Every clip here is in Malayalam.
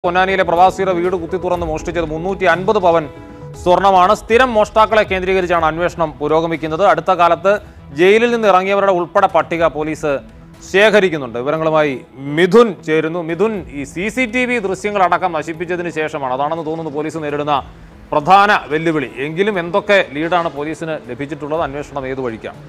പൊന്നാനിയിലെ പ്രവാസിയുടെ വീട് കുത്തി തുറന്ന് മോഷ്ടിച്ചത് മുന്നൂറ്റി അൻപത് പവൻ സ്വർണമാണ് സ്ഥിരം മോഷ്ടാക്കളെ കേന്ദ്രീകരിച്ചാണ് അന്വേഷണം പുരോഗമിക്കുന്നത് അടുത്ത കാലത്ത് ജയിലിൽ നിന്ന് ഇറങ്ങിയവരുടെ ഉൾപ്പെടെ പട്ടിക പോലീസ് ശേഖരിക്കുന്നുണ്ട് വിവരങ്ങളുമായി മിഥുൻ ചേരുന്നു മിഥുൻ ഈ സി സി ടി വി ദൃശ്യങ്ങളടക്കം നശിപ്പിച്ചതിന് ശേഷമാണ് അതാണെന്ന് തോന്നുന്നു പോലീസ് നേരിടുന്ന പ്രധാന വെല്ലുവിളി എങ്കിലും എന്തൊക്കെ ലീഡാണ് പോലീസിന് ലഭിച്ചിട്ടുള്ളത് അന്വേഷണം ഏതു വഴിക്കാണ്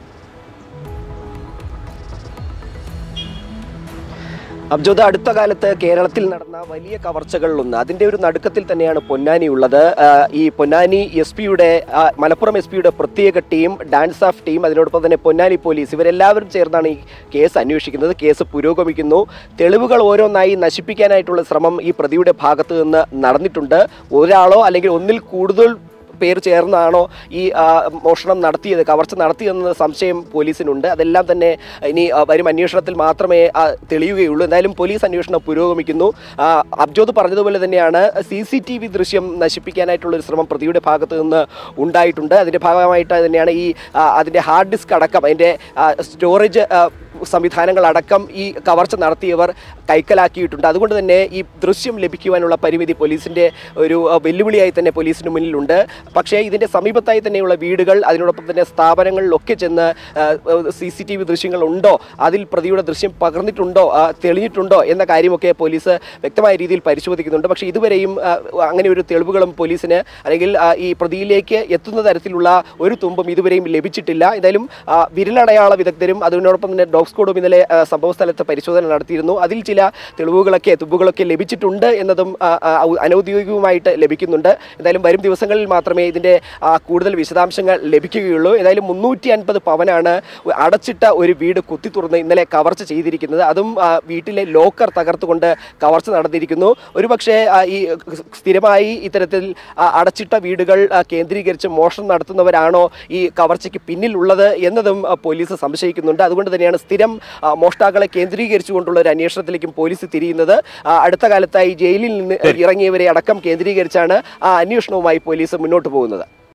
അബ്ജോദ് അടുത്ത കാലത്ത് കേരളത്തിൽ നടന്ന വലിയ കവർച്ചകളിലൊന്ന് അതിന്റെ ഒരു നടുക്കത്തിൽ തന്നെയാണ് പൊന്നാനി ഉള്ളത് ആ, ഈ പൊന്നാനി എസ് പിയുടെ മലപ്പുറം എസ് പിയുടെ പ്രത്യേക ടീം ഡാൻസ് ഓഫ് ടീം അതിനോടൊപ്പം തന്നെ പൊന്നാനി പോലീസ് ഇവരെല്ലാവരും ചേർന്നാണ് ഈ കേസ് അന്വേഷിക്കുന്നത് കേസ് പുരോഗമിക്കുന്നു തെളിവുകൾ ഓരോന്നായി നശിപ്പിക്കാനായിട്ടുള്ള ശ്രമം ഈ പ്രതിയുടെ ഭാഗത്ത് നിന്ന് നടന്നിട്ടുണ്ട് ഒരാളോ അല്ലെങ്കിൽ ഒന്നിൽ കൂടുതൽ പേർ ചേർന്നാണോ ഈ ആ, മോഷണം നടത്തിയത് കവർച്ച നടത്തിയെന്ന സംശയം പോലീസിനുണ്ട് അതെല്ലാം തന്നെ ഇനി ആ, വരും അന്വേഷണത്തിൽ മാത്രമേ ആ, തെളിയുകയുള്ളൂ എന്തായാലും പോലീസ് അന്വേഷണം പുരോഗമിക്കുന്നു ആ, അബ്ജോദ് പറഞ്ഞതുപോലെ തന്നെയാണ് സി സി ടി വി ദൃശ്യം നശിപ്പിക്കാനായിട്ടുള്ള ഒരു ശ്രമം പ്രതിയുടെ ഭാഗത്ത് നിന്ന് ഉണ്ടായിട്ടുണ്ട് അതിൻ്റെ ഭാഗമായിട്ട് തന്നെയാണ് ഈ ആ, അതിൻ്റെ ഹാർഡ് ഡിസ്ക് അടക്കം അതിൻ്റെ സ്റ്റോറേജ് സംവിധാനങ്ങളടക്കം ഈ കവർച്ച നടത്തിയവർ കൈക്കലാക്കിയിട്ടുണ്ട് അതുകൊണ്ട് തന്നെ ഈ ദൃശ്യം ലഭിക്കുവാനുള്ള പരിമിതി പോലീസിൻ്റെ ഒരു ആ, വെല്ലുവിളിയായി തന്നെ പോലീസിന് മുന്നിലുണ്ട് പക്ഷേ ഇതിൻ്റെ സമീപത്തായി തന്നെയുള്ള വീടുകൾ അതിനോടൊപ്പം തന്നെ സ്ഥാപനങ്ങളിലൊക്കെ ചെന്ന് സി സി ടി വി ദൃശ്യങ്ങൾ ഉണ്ടോ അതിൽ പ്രതിയുടെ ദൃശ്യം പകർന്നിട്ടുണ്ടോ ആ, തെളിഞ്ഞിട്ടുണ്ടോ എന്ന കാര്യമൊക്കെ പോലീസ് വ്യക്തമായ രീതിയിൽ പരിശോധിക്കുന്നുണ്ട് പക്ഷേ ഇതുവരെയും ആ, അങ്ങനെ ഒരു തെളിവുകളും പോലീസിന് അല്ലെങ്കിൽ ആ, ഈ പ്രതിയിലേക്ക് എത്തുന്ന തരത്തിലുള്ള ഒരു തുമ്പും ഇതുവരെയും ലഭിച്ചിട്ടില്ല എന്തായാലും ആ, വിരലടയാള വിദഗ്ധരും അതിനോടൊപ്പം തന്നെ ഡോഗ് സ്ക്വാഡും ഇന്നലെ ആ, സംഭവ സ്ഥലത്ത് പരിശോധന നടത്തിയിരുന്നു അതിൽ ചില തെളിവുകളൊക്കെ തുമ്പുകളൊക്കെ ലഭിച്ചിട്ടുണ്ട് എന്നതും ആ, ആ, ഔ- അനൗദ്യോഗികമായിട്ട് ലഭിക്കുന്നുണ്ട് എന്തായാലും വരും ദിവസങ്ങളിൽ മാത്രമേ ഇതിൻ്റെ ആ, കൂടുതൽ വിശദാംശങ്ങൾ ലഭിക്കുകയുള്ളൂ ഏതായാലും മുന്നൂറ്റി അൻപത് പവനാണ് അടച്ചിട്ട ഒരു വീട് കുത്തി തുറന്ന് ഇന്നലെ കവർച്ച ചെയ്തിരിക്കുന്നത് അതും ആ, വീട്ടിലെ ലോക്കർ തകർത്തുകൊണ്ട് കവർച്ച നടന്നിരിക്കുന്നു ഒരുപക്ഷെ ആ, ഈ സ്ഥിരമായി ഇത്തരത്തിൽ ആ, അടച്ചിട്ട വീടുകൾ ആ, കേന്ദ്രീകരിച്ച് മോഷണം നടത്തുന്നവരാണോ ഈ കവർച്ചയ്ക്ക് പിന്നിലുള്ളത് എന്നതും ആ, പോലീസ് സംശയിക്കുന്നുണ്ട് അതുകൊണ്ട് തന്നെയാണ് സ്ഥിരം ആ, മോഷ്ടാക്കളെ കേന്ദ്രീകരിച്ചുകൊണ്ടുള്ള ഒരു അന്വേഷണത്തിലേക്കും പോലീസ് തിരിയുന്നത് ആ, അടുത്ത കാലത്തായി ജയിലിൽ നിന്ന് ഇറങ്ങിയവരെ അടക്കം കേന്ദ്രീകരിച്ചാണ് ആ അന്വേഷണവുമായി പോലീസ് മുന്നോട്ട് പോകുന്നത്